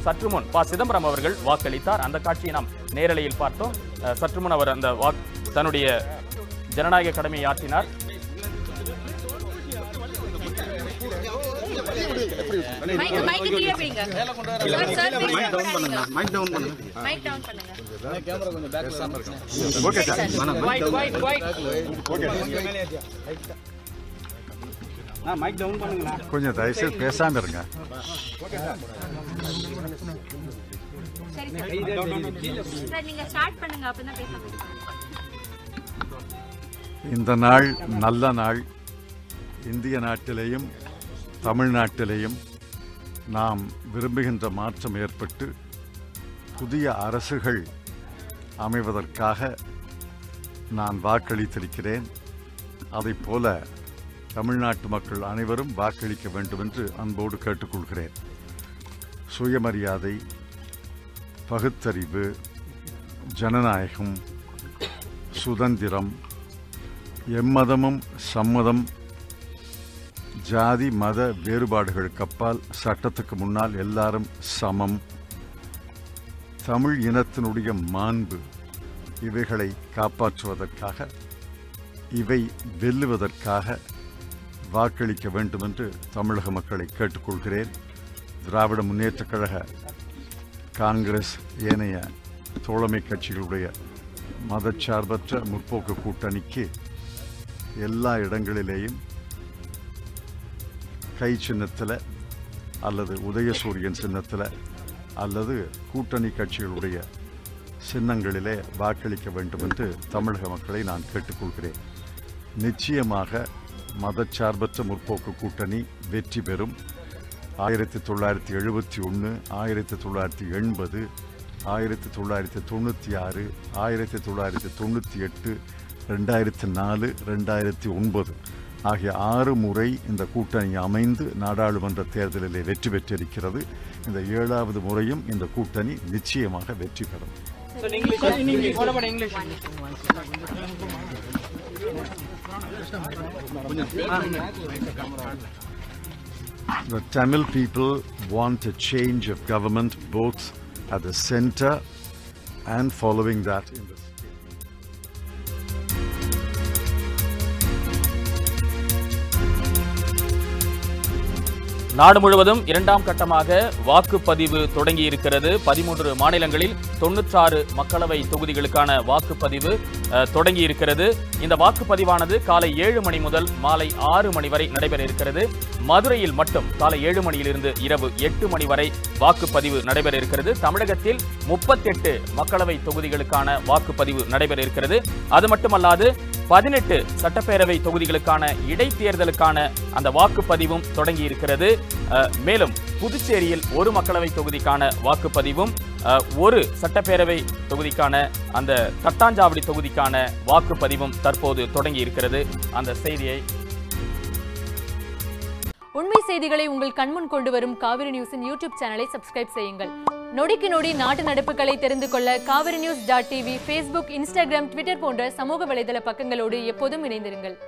சற்று முன் ப சிதம்பரம் அவர்கள் வாக்களித்தார் அந்த காட்சியை நாம் நேரலையில் பார்த்தோம் அஹ், சற்று முன் அவர் அந்த வாக் தன்னுடைய ஜனநாயக கடமையை ஆற்றினார் மைக் மைக் கிளியர் பண்ணுங்க சார் சார் மைக் டவுன் பண்ணுங்க மைக் டவுன் பண்ணுங்க மைக் டவுன் பண்ணுங்க okay sir wait wait wait ஆ மைக் டவுன் பண்ணுங்கண்ணா கொஞ்சம் தயவுசெய்து பேசாம இருங்க சரி சார் சார் நீங்க ஸ்டார்ட் பண்ணுங்க அப்பதான் பேச முடியும் இந்த நாள் நல்ல நாள் இந்திய நாட்டிலேயும் தமிழ்நாட்டிலேயும் நாம் விரும்புகின்ற மாற்றம் ஏற்பட்டு புதிய அரசுகள் அமைவதற்காக நான் வாக்களித்திருக்கிறேன் அதைப் போல தமிழ்நாட்டு மக்கள் அனைவரும் வாக்களிக்க வேண்டும் என்று அன்போடு கேட்டுக்கொள்கிறேன் சுயமரியாதை பகுத்தறிவு ஜனநாயகம் சுதந்திரம் எம்மதமும் சம்மதம் ஜாதி மத வேறுபாடுகளுக்கு அப்பால் சட்டத்துக்கு முன்னால் எல்லாரும் சமம் தமிழ் இனத்தினுடைய மாண்பு இவைகளை காப்பாற்றுவதற்காக இவை வெல்லுவதற்காக வாக்களிக்க வேண்டும் என்று தமிழக மக்களை கேட்டுக்கொள்கிறேன் திராவிட முன்னேற்றக் கழக காங்கிரஸ் ஏனைய தோழமை கட்சிகளுடைய மதச்சார்பற்ற முற்போக்கு கூட்டணிக்கு எல்லா இடங்களிலேயும் கை சின்னத்தில் அல்லது உதயசூரியன் சின்னத்தில் அல்லது கூட்டணி கட்சிகளுடைய சின்னங்களிலே வாக்களிக்க வேண்டும் என்று தமிழக மக்களை நான் கேட்டுக்கொள்கிறேன் நிச்சயமாக மதச்சார்பற்ற முற்போக்கு கூட்டணி வெற்றி பெறும் ஆயிரத்தி தொள்ளாயிரத்தி எழுபத்தி ஒன்று ஆயிரத்தி தொள்ளாயிரத்தி எண்பது ஆயிரத்தி தொள்ளாயிரத்தி தொண்ணூற்றி ஆறு ஆயிரத்தி தொள்ளாயிரத்தி தொண்ணூற்றி எட்டு ரெண்டாயிரத்தி நாலு ரெண்டாயிரத்தி ஒன்பது ஆகிய ஆறு முறை இந்த கூட்டணி அமைந்து நாடாளுமன்ற தேர்தலிலே வெற்றி பெற்றிருக்கிறது இந்த ஏழாவது முறையும் இந்த கூட்டணி நிச்சயமாக வெற்றி பெறும் The Tamil people want a change of government both at the center and following that in the state. நாடு முழுவதும் இரண்டாம் கட்டமாக வாக்குப்பதிவு தொடங்கி இருக்கிறது பதிமூன்று மாநிலங்களில் தொன்னூற்றாறு மக்களவை தொகுதிகளுக்கான வாக்குப்பதிவு அஹ், தொடங்கி இருக்கிறது இந்த வாக்குப்பதிவானது காலை ஏழு மணி முதல் மாலை ஆறு மணி வரை நடைபெற இருக்கிறது மதுரையில் மட்டும் காலை ஏழு மணியிலிருந்து இரவு எட்டு மணி வரை வாக்குப்பதிவு நடைபெற இருக்கிறது தமிழகத்தில் முப்பத்தெட்டு மக்களவை தொகுதிகளுக்கான வாக்குப்பதிவு நடைபெற இருக்கிறது அது மட்டுமல்லாது பதினெட்டு சட்டப்பேரவை தொகுதிகளுக்கான இடைத்தேர்தலுக்கான அந்த வாக்குப்பதிவும் தொடங்கி இருக்கிறது அஹ், மேலும் புதுச்சேரியில் ஒரு மக்களவை தொகுதிக்கான வாக்குப்பதிவும் அஹ், ஒரு சட்டப்பேரவை தொகுதிக்கான அந்த தட்டாஞ்சாவடி தொகுதிக்கான வாக்குப்பதிவும் தற்போது தொடங்கி இருக்கிறது அந்த செய்தியை உண்மை செய்திகளை உங்கள் கண்முன் கொண்டு வரும் காவிரி நியூஸின் யூடியூப் சேனலை சப்ஸ்கிரைப் செய்யுங்கள் நொடிக்கு நொடி நாட்டு நடப்புகளை தெரிந்து கொள்ள Kaveri news dot TV Facebook Instagram Twitter போன்ற சமூக வலைதள பக்கங்களோடு எப்போதும் இணைந்திருங்கள்